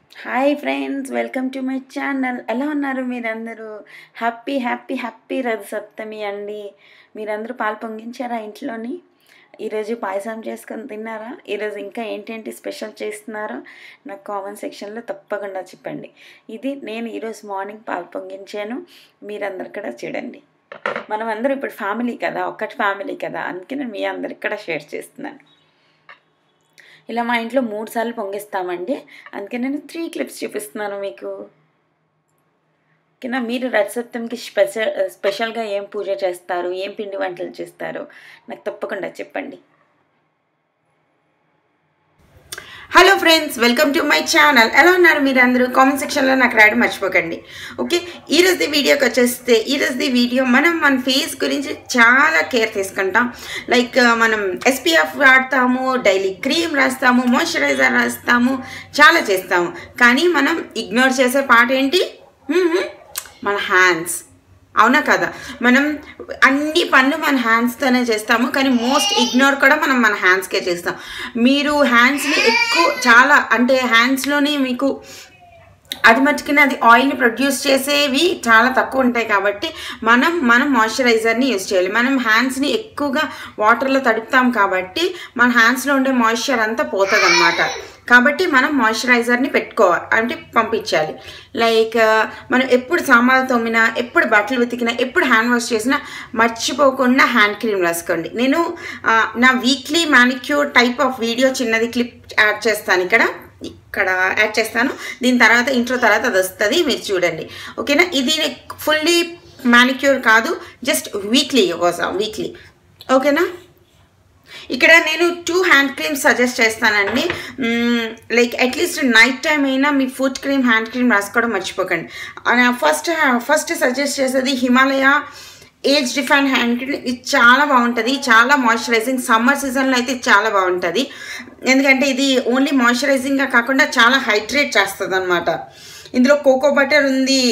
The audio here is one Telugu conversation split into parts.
hi friends welcome to my channel ఎలా ఉన్నారు మీరందరూ happy happy happy Ratha Saptami అండి మీరందరూ పాలు పొంగించారా ఇంట్లోని ఈరోజు పాయసం చేసుకొని తిన్నారా ఈరోజు ఇంకా ఏంటేంటి స్పెషల్ చేస్తున్నారో నాకు కామెంట్ సెక్షన్లో తప్పకుండా చెప్పండి ఇది నేను ఈరోజు మార్నింగ్ పాలు పొంగించాను మీరందరు కూడా చూడండి మనం అందరూ ఇప్పుడు ఫ్యామిలీ కదా ఒక్కటి ఫ్యామిలీ కదా అందుకే నేను మీ అందరికి కూడా షేర్ చేస్తున్నాను ఇలా మా ఇంట్లో మూడు సార్లు పొంగిస్తామండి అందుకే నేను త్రీ క్లిప్స్ చూపిస్తున్నాను మీకు ఓకేనా మీరు రథసప్తంకి స్పెషల్ స్పెషల్గా ఏం పూజ చేస్తారు ఏం పిండి వంటలు చేస్తారు నాకు తప్పకుండా చెప్పండి hello friends welcome to my channel ఎలా ఉన్నారు మీరు అందరూ కామెంట్ సెక్షన్లో నాకు రాయడం మర్చిపోకండి ఓకే ఈరోజు వీడియోకి వచ్చేస్తే ఈరోజు వీడియో మనం మన ఫేస్ గురించి చాలా కేర్ తీసుకుంటాం లైక్ మనం ఎస్పీఎఫ్ వాడతాము డైలీ క్రీమ్ రాస్తాము మాయిశ్చరైజర్ రాస్తాము చాలా చేస్తాము కానీ మనం ఇగ్నోర్ చేసే పాట ఏంటి హ్మ్, మన హ్యాండ్స్ అవునా కదా మనం అన్ని పనులు మన హ్యాండ్స్తోనే చేస్తాము కానీ మోస్ట్ ఇగ్నోర్ కూడా మనం మన హ్యాండ్స్కే చేస్తాం మీరు హ్యాండ్స్ని ఎక్కువ చాలా అంటే హ్యాండ్స్లోని మీకు అది మట్టుకుని అది ఆయిల్ని ప్రొడ్యూస్ చేసేవి చాలా తక్కువ ఉంటాయి కాబట్టి మనం మనం మాయిశ్చరైజర్ని యూజ్ చేయాలి మనం హ్యాండ్స్ని ఎక్కువగా వాటర్లో తడుపుతాం కాబట్టి మన హ్యాండ్స్లో ఉండే మాయిశ్చర్ అంతా పోతుంది అనమాట కాబట్టి మనం మాయిశ్చరైజర్ని పెట్టుకోవాలి అంటే పంపించాలి లైక్ మనం ఎప్పుడు సామాన్లు తోమినా ఎప్పుడు బట్టలు ఉతికినా ఎప్పుడు హ్యాండ్ వాష్ చేసినా మర్చిపోకుండా హ్యాండ్ క్రీమ్ రాసుకోండి నేను ఆ, నా weekly manicure type of video చిన్నది క్లిప్ యాడ్ చేస్తాను ఇక్కడ ఇక్కడ యాడ్ చేస్తాను దీని తర్వాత ఇంట్రో తర్వాత అది వస్తుంది మీరు చూడండి ఓకేనా ఇది ఫుల్లీ మ్యానిక్యూర్ కాదు జస్ట్ వీక్లీ కోసం వీక్లీ ఓకేనా ఇక్కడ నేను టూ హ్యాండ్ క్రీమ్స్ సజెస్ట్ చేస్తానండి లైక్ అట్లీస్ట్ నైట్ టైం అయినా మీ ఫుడ్ క్రీమ్ హ్యాండ్ క్రీమ్ రాసుకోవడం మర్చిపోకండి ఫస్ట్ ఫస్ట్ సజెస్ట్ చేసేది Himalaya age define hand cream ఇది చాలా బాగుంటుంది చాలా మాయిశ్చరైజింగ్ సమ్మర్ సీజన్లో అయితే చాలా బాగుంటుంది ఎందుకంటే ఇది ఓన్లీ మాయిశ్చరైజింగ్గా కాకుండా చాలా హైడ్రేట్ చేస్తుంది అనమాట ఇందులో కోకో బటర్ ఉంది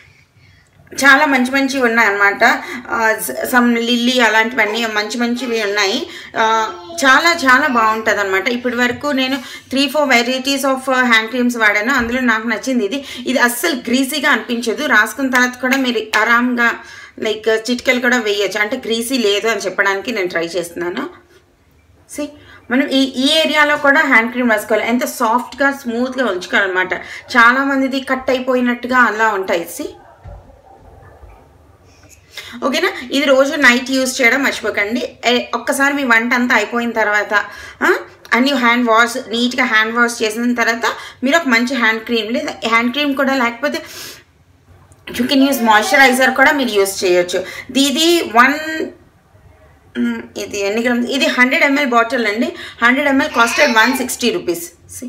చాలా మంచి మంచివి ఉన్నాయి అనమాట సమ్ లిల్లీ అలాంటివన్నీ మంచి మంచివి ఉన్నాయి ఆ, చాలా చాలా బాగుంటుంది అనమాట ఇప్పటి వరకు నేను three four varieties of hand creams వాడాను అందులో నాకు నచ్చింది ఇది ఇది అస్సలు గ్రీసీగా అనిపించదు రాసుకున్న తర్వాత కూడా మీరు ఆరామ్గా లైక్ చిటికలు కూడా వేయచ్చు అంటే గ్రీసీ లేదు అని చెప్పడానికి నేను ట్రై చేస్తున్నాను సి మనం ఈ ఈ ఏరియాలో కూడా హ్యాండ్ క్రీమ్ రాసుకోవాలి ఎంత సాఫ్ట్గా స్మూత్గా ఉంచుకోవాలన్నమాట చాలామందిది కట్ అయిపోయినట్టుగా అలా ఉంటాయి సి ఓకేనా ఇది రోజు నైట్ యూస్ చేయడం మర్చిపోకండి ఏ- ఒక్కసారి మీ వంట అంతా అయిపోయిన తర్వాత ఆ, అన్ని హ్యాండ్ వాష్ నీట్గా హ్యాండ్ వాష్ చేసిన తర్వాత మీరు ఒక మంచి హ్యాండ్ క్రీమ్ లేదా హ్యాండ్ క్రీమ్ కూడా లేకపోతే యూ కెన్ యూస్ మాయిశ్చరైజర్ కూడా మీరు యూస్ చేయొచ్చు ఇది వన్ మ్, ఇది ఎన్ని గ్రామ్స్ ఇది హండ్రెడ్ ఎంఎల్ బాటిల్ అండి hundred ML costed one sixty rupees see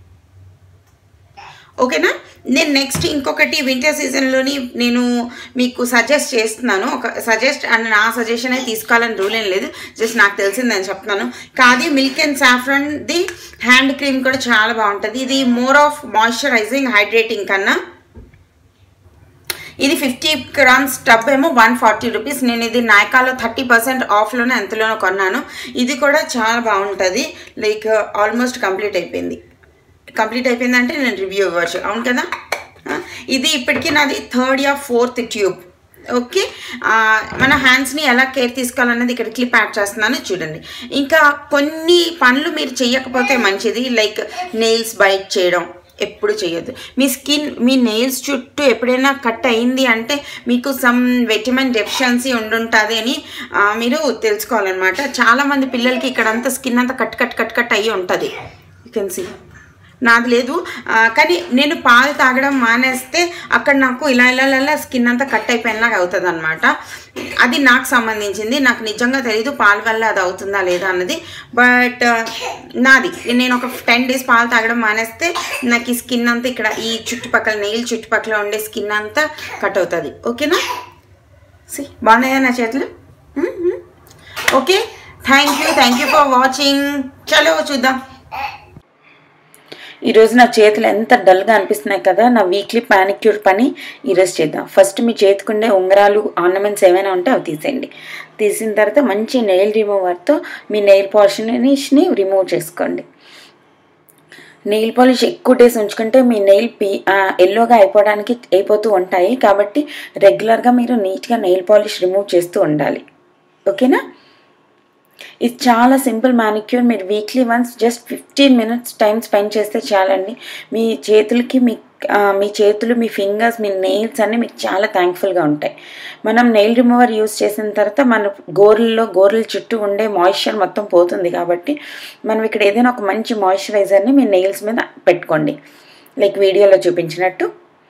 ఓకేనా నేను నెక్స్ట్ ఇంకొకటి వింటర్ సీజన్లోని నేను మీకు సజెస్ట్ చేస్తున్నాను ఒక సజెస్ట్ అండ్ నా సజెషన్ అయితే తీసుకోవాలని రూల్ ఏం లేదు జస్ట్ నాకు తెలిసిందని చెప్తున్నాను Khadi milk and saffron the hand cream కూడా చాలా బాగుంటుంది ఇది మోర్ ఆఫ్ మాయిశ్చరైజింగ్ హైడ్రేటింగ్ కన్నా ఇది ఫిఫ్టీ గ్రామ్స్ టబ్ ఏమో వన్ ఫార్టీ రూపీస్ నేను ఇది నాయకాలో థర్టీ పర్సెంట్ ఆఫ్లోనే ఎంతలోనో కొన్నాను ఇది కూడా చాలా బాగుంటుంది లైక్ ఆల్మోస్ట్ కంప్లీట్ అయిపోయింది కంప్లీట్ అయిపోయిందంటే నేను రివ్యూ ఇవ్వచ్చు అవును కదా ఆ, ఇది ఇప్పటికీ నాది third ya fourth tube okay ఆ, మన హ్యాండ్స్ని ఎలా కేర్ తీసుకోవాలన్నది ఇక్కడ క్లిప్ యాడ్ చేస్తున్నాను చూడండి ఇంకా కొన్ని పనులు మీరు చేయకపోతే మంచిది లైక్ నెయిల్స్ బైట్ చేయడం ఎప్పుడు చేయొద్దు మీ స్కిన్ మీ నెయిల్స్ చుట్టూ ఎప్పుడైనా కట్ అయింది అంటే మీకు సమ్ విటమిన్ డెఫిషియన్సీ ఉండుంటుంది అని ఆ, మీరు తెలుసుకోవాలన్నమాట చాలామంది పిల్లలకి ఇక్కడంతా స్కిన్ అంతా కట్ కట్ కట్ కట్ అయ్యి ఉంటుంది యూ కెన్ సీ నాది లేదు ఆ, కానీ నేను పాలు తాగడం మానేస్తే అక్కడ నాకు ఇలా ఇలా ఇలా స్కిన్ అంతా కట్ అయిపోయినలాగా అవుతుంది అనమాట అది నాకు సంబంధించింది నాకు నిజంగా తెలీదు పాల వల్ల అది అవుతుందా లేదా అన్నది బట్ నాది నేను ఒక టెన్ డేస్ పాలు తాగడం మానేస్తే నాకు ఈ స్కిన్ అంతా ఇక్కడ ఈ చుట్టుపక్కల నెయిల్ చుట్టుపక్కల ఉండే స్కిన్ అంతా కట్ అవుతుంది ఓకేనా సి బాగున్నాయా నా చేతులు okay thank you thank you for watching చలో చూద్దాం ఈరోజు నా చేతులు ఎంత డల్గా అనిపిస్తున్నాయి కదా నా వీక్లీ మ్యానిక్యూర్ పని ఈరోజు చేద్దాం ఫస్ట్ మీ చేతికుండే ఉంగరాలు ఆర్నమెంట్స్ ఏమైనా ఉంటే అవి తీసేయండి తీసిన తర్వాత మంచి నెయిల్ రిమూవర్తో మీ నెయిల్ పాలిష్ని రిమూవ్ చేసుకోండి నెయిల్ పాలిష్ ఎక్కువ డేస్ ఉంచుకుంటే మీ నెయిల్ పీ ఎల్లోగా అయిపోవడానికి అయిపోతూ ఉంటాయి కాబట్టి రెగ్యులర్గా మీరు నీట్గా నెయిల్ పాలిష్ రిమూవ్ చేస్తూ ఉండాలి ఓకేనా ఇది చాలా సింపుల్ మ్యానిక్యూర్ మీరు weekly once just fifteen minutes time spend చేస్తే చాలండి మీ చేతులకి మీ ఆ, మీ చేతులు మీ ఫింగర్స్ మీ నెయిల్స్ అన్నీ మీకు చాలా థ్యాంక్ఫుల్గా ఉంటాయి మనం నెయిల్ రిమూవర్ యూస్ చేసిన తర్వాత మన గోర్లలో గోర్ల చుట్టూ ఉండే మాయిశ్చర్ మొత్తం పోతుంది కాబట్టి మనం ఇక్కడ ఏదైనా ఒక మంచి మాయిశ్చరైజర్ని మీ నెయిల్స్ మీద పెట్టుకోండి లైక్ వీడియోలో చూపించినట్టు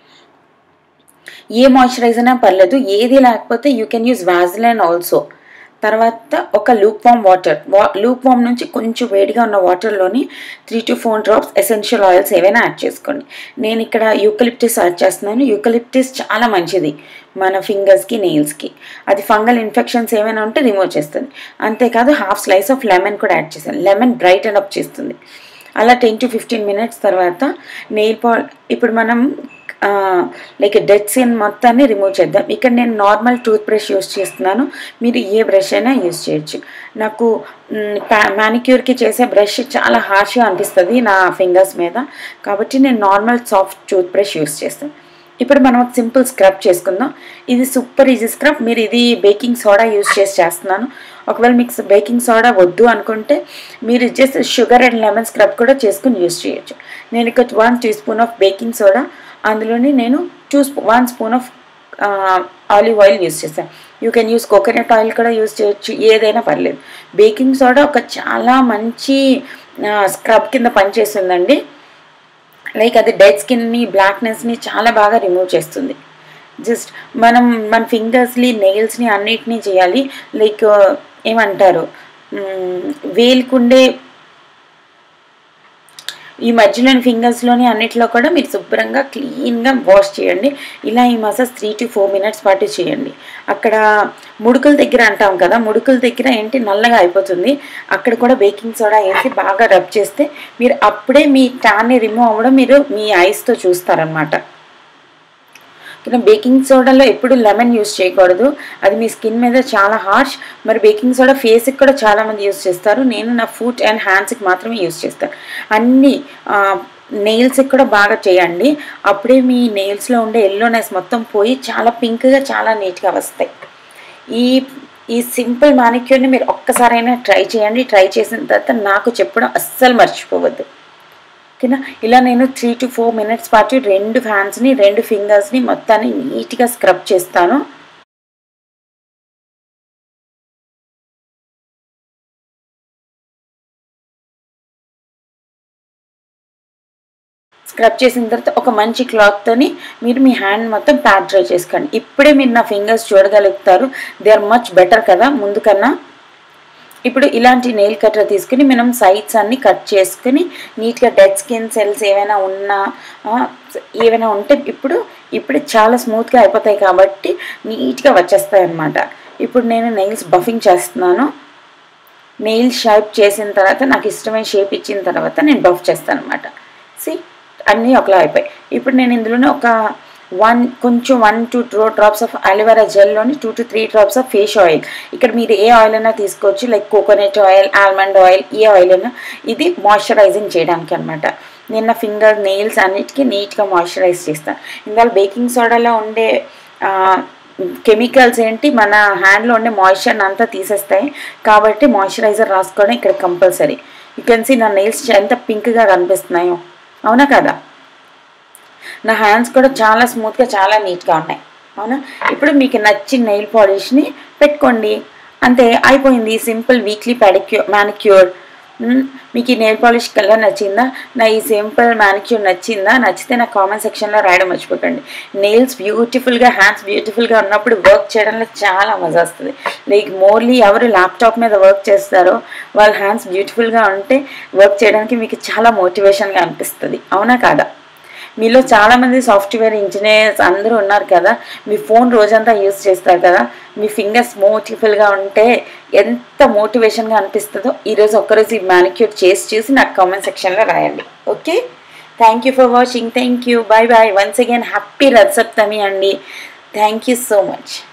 ఏ మాయిశ్చరైజర్ అయినా పర్లేదు ఏది లేకపోతే you can use Vaseline also తర్వాత ఒక లూప్ వామ్ వాటర్ వా లూప్ వామ్ నుంచి కొంచెం వేడిగా ఉన్న వాటర్లోని three to four drops essential oils ఏవైనా యాడ్ చేసుకోండి నేను ఇక్కడ యూకలిప్టిస్ యాడ్ చేస్తున్నాను యూకలిప్టిస్ చాలా మంచిది మన ఫింగర్స్కి నెయిల్స్కి అది ఫంగల్ ఇన్ఫెక్షన్స్ ఏమైనా ఉంటే రిమూవ్ చేస్తుంది అంతేకాదు హాఫ్ స్లైస్ ఆఫ్ లెమన్ కూడా యాడ్ చేశాను లెమన్ బ్రైట్ అండ్ అప్ చేస్తుంది అలా టెన్ టు ఫిఫ్టీన్ మినిట్స్ తర్వాత నెయిల్ పాల్ ఇప్పుడు మనం లైక్ డెడ్ స్కిన్ మొత్తాన్ని రిమూవ్ చేద్దాం ఇక్కడ నేను నార్మల్ టూత్ బ్రష్ యూస్ చేస్తున్నాను మీరు ఏ బ్రష్ అయినా యూస్ చేయొచ్చు నాకు మ్యానిక్యూర్కి చేసే బ్రష్ చాలా హార్ష్గా అనిపిస్తుంది నా ఫింగర్స్ మీద కాబట్టి నేను normal soft toothbrush use చేస్తాను ఇప్పుడు మనం ఒక సింపుల్ స్క్రబ్ చేసుకుందాం ఇది సూపర్ ఈజీ స్క్రబ్ మీరు ఇది బేకింగ్ సోడా యూస్ చేసి చేస్తున్నాను ఒకవేళ మీకు బేకింగ్ సోడా వద్దు అనుకుంటే మీరు just sugar and lemon scrub కూడా చేసుకుని యూస్ చేయొచ్చు నేను ఇక్కడ one teaspoon of baking soda అందులోని నేను టూ స్పూ one spoon of olive oil use చేస్తాను you can use coconut oil కూడా యూస్ చేయొచ్చు ఏదైనా పర్లేదు బేకింగ్ సోడా ఒక చాలా మంచి స్క్రబ్ కింద పనిచేస్తుందండి లైక్ అది డెడ్ స్కిన్ని బ్లాక్నెస్ని చాలా బాగా రిమూవ్ చేస్తుంది జస్ట్ మనం మన ఫింగర్స్ని నెయిల్స్ని అన్నిటినీ చేయాలి లైక్ ఏమంటారు మ్, వేలుకుండే ఈ మధ్యలోని ఫింగర్స్లోని అన్నిట్లో కూడా మీరు శుభ్రంగా క్లీన్గా వాష్ చేయండి ఇలా ఈ massage three to four minutes పాటు చేయండి అక్కడ ముడుకుల దగ్గర అంటాం కదా ముడుకుల దగ్గర ఏంటి నల్లగా అయిపోతుంది అక్కడ కూడా బేకింగ్ సోడా వేసి బాగా రబ్ చేస్తే మీరు అప్పుడే మీ టాన్ని రిమూవ్ అవ్వడం మీరు మీ ఐస్తో చూస్తారనమాట కానీ బేకింగ్ సోడాలో ఎప్పుడు లెమన్ యూస్ చేయకూడదు అది మీ స్కిన్ మీద చాలా హార్ష్ మరి బేకింగ్ సోడా ఫేస్కి కూడా చాలామంది యూస్ చేస్తారు నేను నా ఫుట్ అండ్ హ్యాండ్స్కి మాత్రమే యూస్ చేస్తాను అన్ని నెయిల్స్కి కూడా బాగా చేయండి అప్పుడే మీ నెయిల్స్లో ఉండే ఎల్లోనెస్ మొత్తం పోయి చాలా పింక్గా చాలా నీట్గా వస్తాయి ఈ ఈ సింపుల్ మానిక్యూర్ని మీరు ఒక్కసారైనా ట్రై చేయండి ట్రై చేసిన తర్వాత నాకు చెప్పడం అస్సలు మర్చిపోవద్దు ఓకేనా ఇలా నేను త్రీ టు ఫోర్ మినిట్స్ పాటు రెండు హ్యాండ్స్ని రెండు ఫింగర్స్ని మొత్తాన్ని నీట్గా స్క్రబ్ చేస్తాను స్క్రబ్ చేసిన తర్వాత ఒక మంచి క్లాత్తోని మీరు మీ హ్యాండ్ మొత్తం ప్యాక్ డ్రై చేసుకోండి ఇప్పుడే మీరు నా ఫింగర్స్ చూడగలుగుతారు దే ఆర్ మచ్ బెటర్ కదా ముందు కన్నా ఇప్పుడు ఇలాంటి నెయిల్ కట్టర్ తీసుకుని మనం సైడ్స్ అన్ని కట్ చేసుకుని నీట్గా డెడ్ స్కిన్ సెల్స్ ఏమైనా ఉన్నా ఆ, ఏమైనా ఉంటే ఇప్పుడు ఇప్పుడు చాలా స్మూత్గా అయిపోతాయి కాబట్టి నీట్గా వచ్చేస్తాయి అన్నమాట ఇప్పుడు నేను నెయిల్స్ బఫింగ్ చేస్తున్నాను నెయిల్ షేప్ చేసిన తర్వాత నాకు ఇష్టమైన షేప్ ఇచ్చిన తర్వాత నేను బఫ్ చేస్తాను అనమాట సి అన్నీ ఒకలా అయిపోయాయి ఇప్పుడు నేను ఇందులోనే ఒక వన్ కొంచెం one to two drops of aloe vera జెల్లోని two to three drops of face oil ఇక్కడ మీరు ఏ ఆయిల్ అయినా తీసుకోవచ్చు like coconut oil almond oil ఏ ఆయిల్ అయినా ఇది మాయిశ్చరైజింగ్ చేయడానికి అనమాట నేను నా ఫింగర్ నెయిల్స్ అన్నిటికీ నీట్గా మాయిశ్చరైజ్ చేస్తాను ఇందులో బేకింగ్ సోడాలో ఉండే కెమికల్స్ ఏంటి మన హ్యాండ్లో ఉండే మాయిశ్చర్ని అంతా తీసేస్తాయి కాబట్టి మాయిశ్చరైజర్ రాసుకోవడం ఇక్కడ కంపల్సరీ యూ కెన్ సీ నా నెయిల్స్ ఎంత పింక్గా కనిపిస్తున్నాయో అవునా కదా నా హ్యాండ్స్ కూడా చాలా స్మూత్గా చాలా నీట్గా ఉన్నాయి అవునా ఇప్పుడు మీకు నచ్చిన నెయిల్ పాలిష్ని పెట్టుకోండి అంతే అయిపోయింది సింపుల్ వీక్లీ పెడిక్యూర్ మ్యానిక్యూర్ మీకు ఈ నెయిల్ పాలిష్ కలర్ నచ్చిందా నా ఈ సింపుల్ మ్యానిక్యూర్ నచ్చిందా నచ్చితే నా కామెంట్ సెక్షన్లో రాయడం మర్చిపోకండి నెయిల్స్ బ్యూటిఫుల్గా హ్యాండ్స్ బ్యూటిఫుల్గా ఉన్నప్పుడు వర్క్ చేయడంలో చాలా మజా వస్తుంది లైక్ మోర్లీ ఎవరు ల్యాప్టాప్ మీద వర్క్ చేస్తారో వాళ్ళ హ్యాండ్స్ బ్యూటిఫుల్గా ఉంటే వర్క్ చేయడానికి మీకు చాలా మోటివేషన్గా అనిపిస్తుంది అవునా కాదా మీలో చాలామంది సాఫ్ట్వేర్ ఇంజనీర్స్ అందరూ ఉన్నారు కదా మీ ఫోన్ రోజంతా యూస్ చేస్తారు కదా మీ ఫింగర్స్ మోటిఫుల్గా ఉంటే ఎంత మోటివేషన్గా అనిపిస్తుందో ఈరోజు ఒక్కరోజు ఈ మ్యానిక్యూర్ చేసి చూసి నాకు కామెంట్ సెక్షన్లో రాయండి okay thank you for watching thank you bye bye once again happy Ratha Saptami అండి థ్యాంక్ యూ సో మచ్